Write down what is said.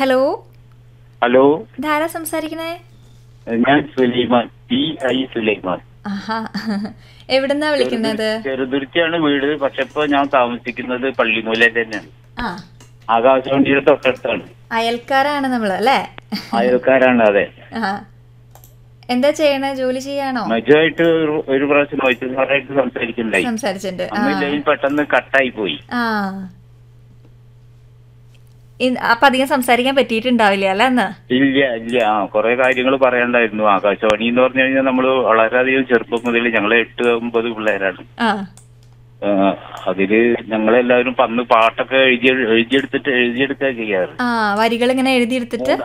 hello hello Dhara സംസാരിക്കണേ ഞാൻ Sulaiman P I Sulaiman ആഹാ എവിടുന്നാ വിളിക്കുന്നത് ചെറുതുരുത്തിയാണ് വീട് പക്ഷെ ഇപ്പൊ ഞാൻ താമസിക്കുന്നത് പള്ളിമൂല തന്നെയാണ് ആ ആകാശവാണിയുടെ തൊട്ടടുത്താണ് അയൽക്കാരാണ് നമ്മള് അല്ലേ അയൽക്കാരാണ് അതെ ആ എന്താ ചെയ്യണേ ജോലി ചെയ്യാണോ മജുവായിട്ട് ഒരു- ഒരു പ്രാവശ്യം വൈദ്യുതമാരായിട്ട് സംസാരിക്കുന്നുണ്ടായി സംസാരിച്ചിട്ടുണ്ട് ആ അന്ന് ലൈൻ പെട്ടെന്ന് കട്ടായി പോയി ആ ഇ- അപ്പൊ അധികം സംസാരിക്കാൻ പറ്റിയിട്ടുണ്ടാവില്ല അല്ലേ അന്ന് ഇല്ല ഇല്ല ആ കുറെ കാര്യങ്ങൾ പറയണ്ടായിരുന്നു ആകാശവാണി എന്ന് പറഞ്ഞു കഴിഞ്ഞാൽ നമ്മൾ വളരെയധികം ചെറുപ്പം മുതൽ ഞങ്ങൾ എട്ട് ഒമ്പത് പിള്ളേരാണ് ആ ആ, അതില് ഞങ്ങളെല്ലാവരും പന്ന് പാട്ടൊക്കെ എഴുതി എഴുതിയെടുത്തിട്ട് എഴുതിയെടുക്കുക ചെയ്യാറ് ആ വരികൾ ഇങ്ങനെ എഴുതിയെടുത്തിട്ട്